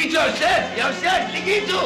لقيته يا استاذ يا استاذ لقيته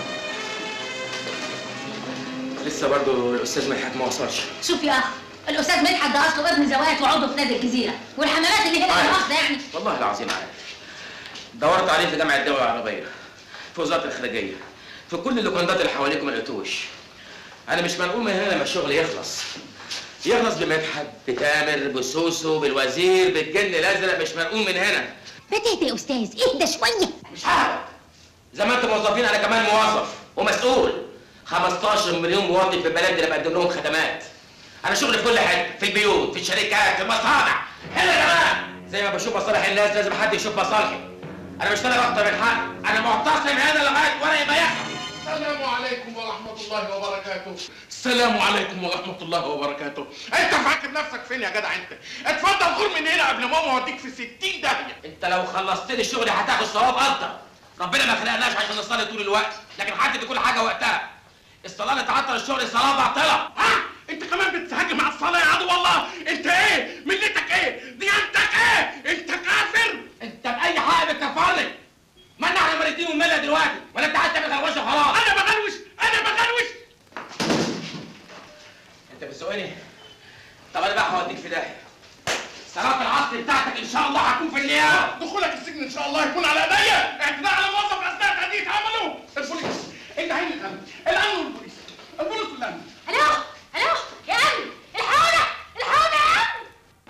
لسه برضه الاستاذ مدحت ما وصلش شوف يا اخ الاستاذ مدحت ده اصله ابن زواج وعضو في نادي الجزيره والحملات اللي هنا عارف. واخده يعني والله العظيم عارف دورت عليه في جامعه الدول العربيه في وزاره الخارجيه في كل اللوكندات اللي حواليكم ما لقيتوش انا مش منقول من هنا لما الشغل يخلص يخلص بمدحت بتامر بسوسو بالوزير بالجن الازرق مش منقول من هنا ما تهدى يا استاذ اهدى شويه مش هعرف زي ما انتم موظفين انا كمان موظف ومسؤول 15 مليون مواطن في البلد اللي بقدم لهم خدمات انا شغلي في كل حته في البيوت في الشركات في المصانع هنا كمان زي ما بشوف مصالح الناس لازم حد يشوف مصالحي انا مش طالع اكتر من حق انا معتصم هنا لغايه ولا يبقى يحصل السلام عليكم ورحمة الله وبركاته السلام عليكم ورحمة الله وبركاته انت فاكر نفسك فين يا جدع انت اتفضل غور من هنا قبل ماما اوديك في 60 داهية انت لو خلصت لي الشغل هتاخد ثواب اكتر ربنا ما خلقناش عشان نصلي طول الوقت لكن حدد كل حاجه وقتها الصلاه اللي تعطل الشغل صلاه باطله ها انت كمان بتهاجم على الصلاة يا عدو الله انت ايه ملتك ايه ديانتك ايه انت كافر انت باي حق بتكفر لي ما احنا مريتين ومالها دلوقتي ولا انت عايز تعمل غلوشه وخلاص انا بغلوش انا بغلوش انت بتسوقني طب انا بقى هوديك في داهيه صلاه العصر بتاعتك ان شاء الله هتكون في النيابه دخولك السجن ان شاء الله يكون على ايديا اعتداء على موظف اثناء تهديد عمله البوليس العين الامن الامن والبوليس البوليس والامن الو الو يا امن الحقونا الحقونا يا امن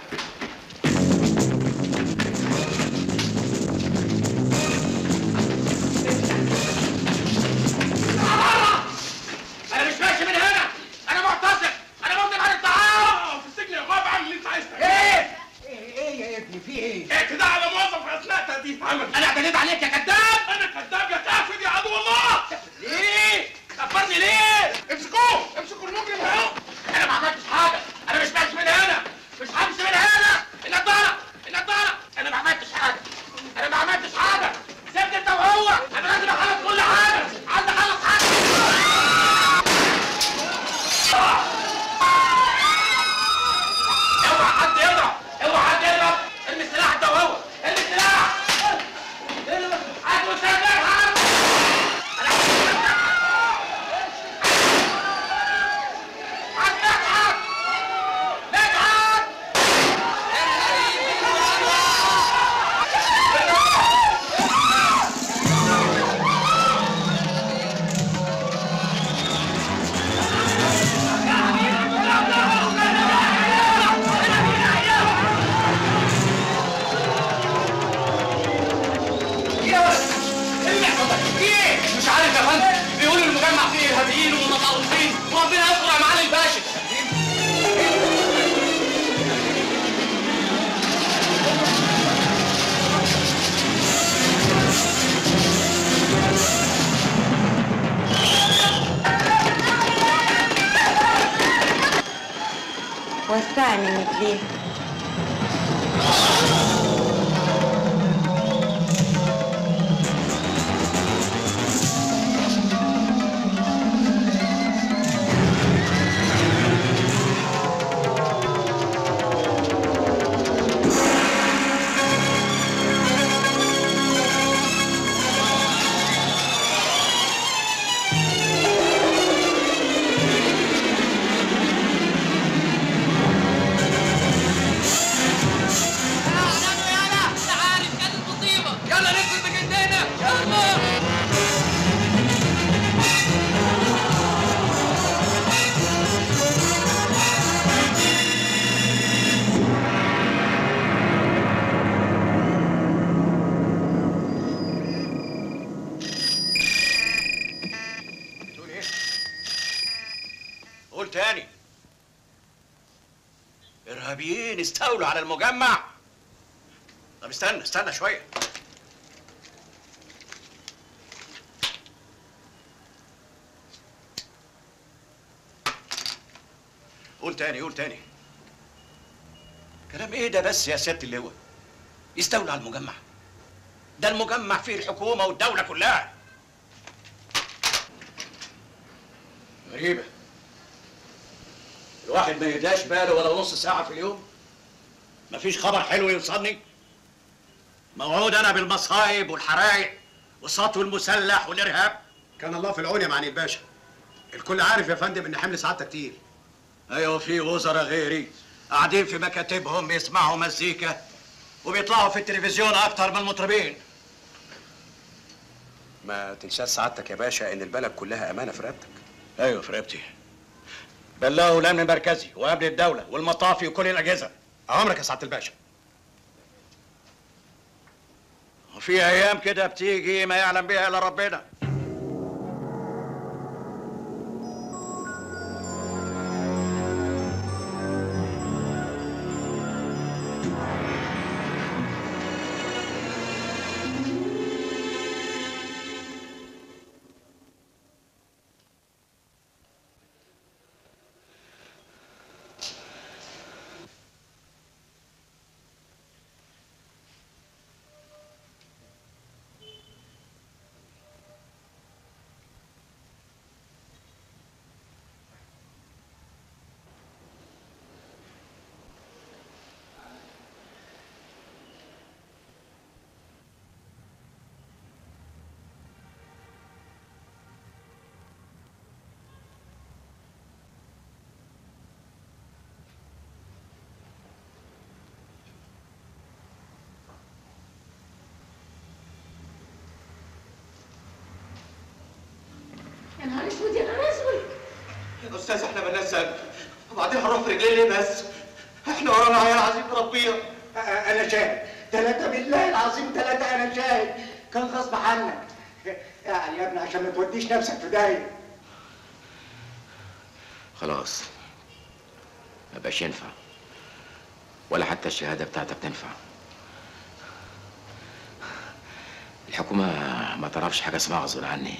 انا مش ماشي من هنا انا معتصم انا ممكن عن الطعام اه في السجن يا غاب اعمل اللي انت عايز تعمله ايه ايه يا ابني في ايه اعتداء على موظف اثناء تهديد عمل انا اعتديت عليك يا كذاب انا كذاب يا كافر يا عدو الله ليه كفرني ليه امسكوه امسكوا المجرم اهو انا ما عملتش حاجه انا مش ماشي من هنا مش همشي من هنا النضاره النضاره انا ما عملتش حاجه انا ما عملتش حاجه سيبني انت وهو انا لازم اخلص كل حاجه عايز اخلص حاجه اوعى حد يضرب اوعى حد يضرب ارمي السلاح انت وهو ارمي السلاح هات مسدس هات هات مدحت مش عارف يا فندم بيقولوا المجمع فيه ارهابيين ومتطرفين وربنا يستر يا معالي الباشا وسعني من رجليها يلا ننزل بجدنا يلا تقول ايه؟ قول تاني ارهابيين استولوا على المجمع طب استنى استنى شويه قول تاني قول تاني كلام ايه ده بس يا سياده اللواء يستولوا على المجمع ده المجمع فيه الحكومه والدوله كلها غريبة الواحد ما يهداش باله ولا نص ساعة في اليوم مفيش خبر حلو يوصلني موعود أنا بالمصايب والحرايق والسطو المسلح والارهاب كان الله في العون يا معالي الباشا الكل عارف يا فندم ان حمل سعادتك تقيل ايوه في وزراء غيري قاعدين في مكاتبهم بيسمعوا مزيكا وبيطلعوا في التلفزيون اكتر من المطربين ما تنساش سعادتك يا باشا ان البلد كلها امانه في رقبتك ايوه في رقبتي بلغوا الامن المركزي وامن الدوله والمطافي وكل الاجهزه عمرك يا سعاده الباشا وفي ايام كده بتيجي ما يعلم بها الا ربنا يا نهار اسود يا نهار اسود يا استاذ احنا مالناش ذنب وبعدين هنروح في رجلين ليه بس احنا ورانا عيال عظيم ربينا انا شاهد ثلاثة بالله العظيم ثلاثة انا شاهد كان غصب عنك يعني يا ابني عشان ما توديش نفسك في داهية خلاص ما بقاش ينفع ولا حتى الشهادة بتاعتك تنفع الحكومة ما تعرفش حاجة اسمها غصب عني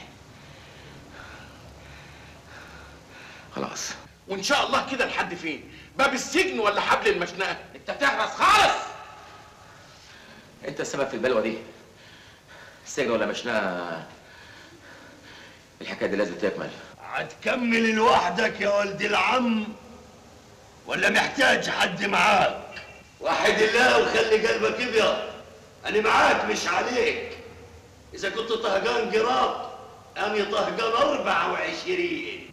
خلاص وان شاء الله كده لحد فين باب السجن ولا حبل المشنقه انت بتحرص خالص انت السبب في البلوه دي سجن ولا مشناه الحكايه دي لازم تكمل هتكمل لوحدك يا ولد العم ولا محتاج حد معاك وحد الله وخلي قلبك ابيض انا معاك مش عليك اذا كنت طهقان قراط انا طهقان اربعة وعشرين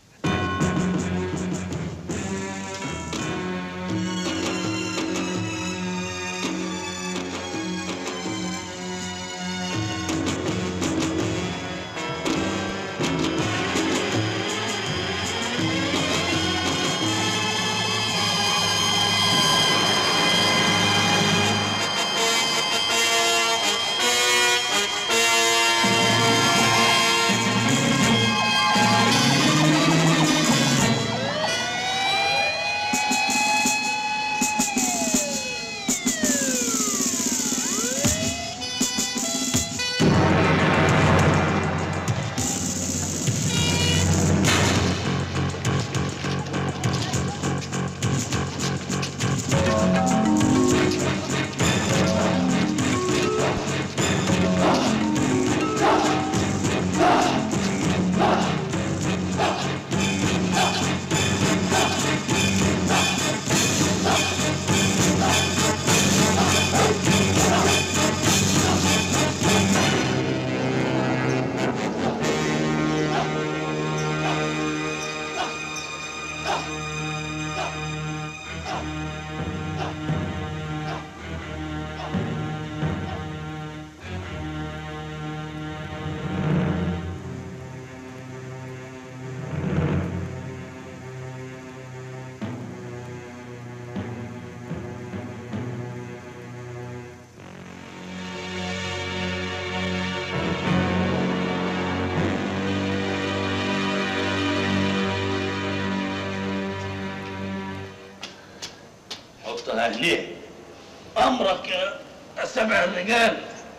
حطها هنا امرك يا سبع الرجال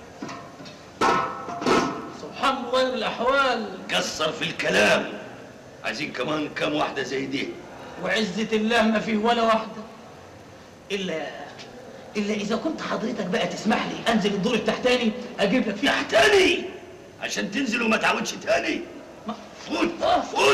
سبحان مغير الاحوال قصر في الكلام عايزين كمان كم واحدة زي دي وعزة الله ما فيه ولا واحدة إلا إلا إذا كنت حضرتك بقى تسمح لي أنزل الدور التحتاني أجيب لك فيه تحتاني عشان تنزل وما تعودش تاني فوت فوت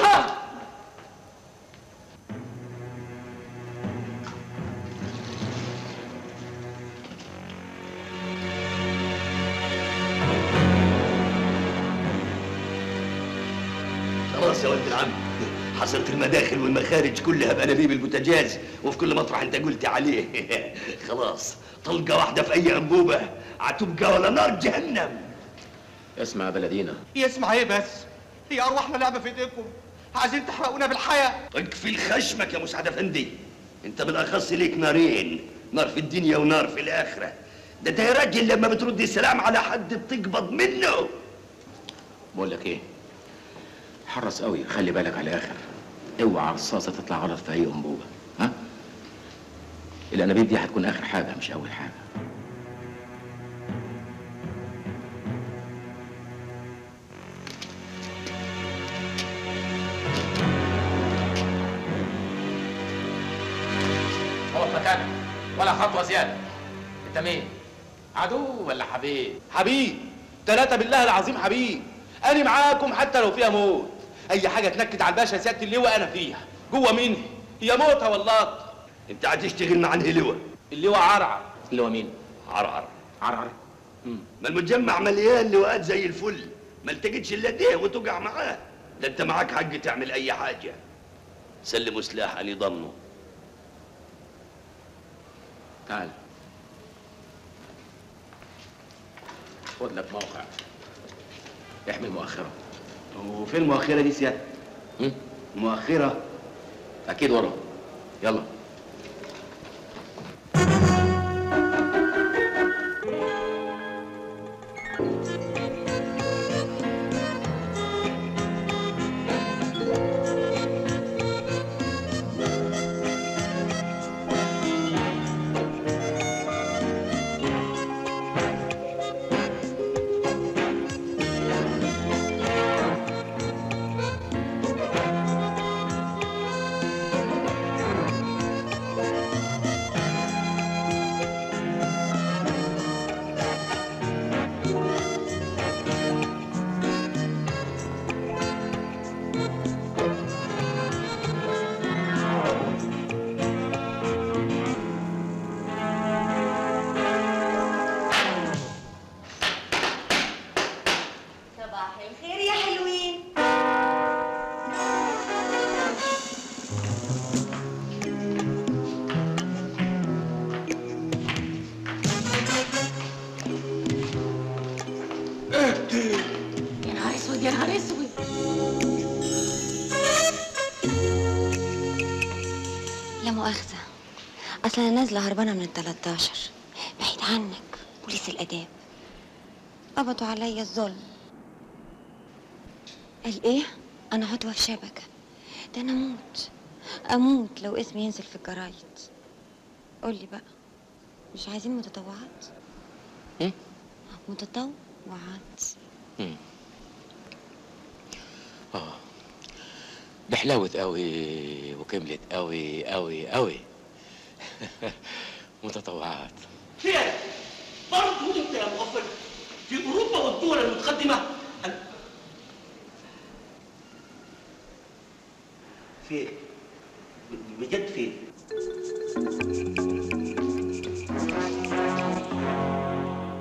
خلاص يا ولد العم حصلت المداخل والمخارج كلها بانابيب البوتاجاز وفي كل مطرح انت قلت عليه خلاص طلقه واحده في اي انبوبه هتبقى ولا نار جهنم اسمع يا بلدينا يسمع ايه بس هي ارواحنا لعبه في ايديكم عايزين تحرقونا بالحياه اقفل خشمك يا مسعد افندي انت بالاخص ليك نارين نار في الدنيا ونار في الاخره ده انت يا راجل لما بترد السلام على حد بتقبض منه بقول لك ايه حرص قوي خلي بالك على الاخر اوعى رصاصه تطلع غلط في اي انبوبه ها الانابيب دي هتكون اخر حاجه مش اول حاجه اقف مكانك ولا خطوه زياده انت مين عدو ولا حبيب حبيب ثلاثة بالله العظيم حبيب أنا معاكم حتى لو فيها موت أي حاجة تنكد على الباشا سيادة اللواء أنا فيها جوه مني هي موتة والله انت هتشتغل مع انهي لواء اللواء عرعر اللي هو مين عرعر عرعر ما المجمع مليان لواءات زي الفل ما التقتش الا ده وتقع معاه ده انت معاك حق تعمل اي حاجه سلموا سلاح اني ضمنه تعال خد لك موقع احمل مؤخره وفين المؤخرة دي سيادة؟ هم؟ المؤخرة اكيد ورا يلا صباح الخير يا حلوين يا نهار اسود يا نهار اسود لا مؤاخذة أصل أنا نازلة هربانة من ال 13 بعيد عنك بوليس الآداب قبضوا عليا الظلم قال إيه؟ أنا عضوة في شبكة ده أنا أموت أموت لو اسمي ينزل في الجرايد قولي بقى مش عايزين متطوعات؟ إيه؟ متطوعات اه ده حلاوت قوي وكملت قوي قوي قوي متطوعات فين؟ برضه انت يا مغفل في اوروبا والدول المتقدمه فين؟ بجد فين؟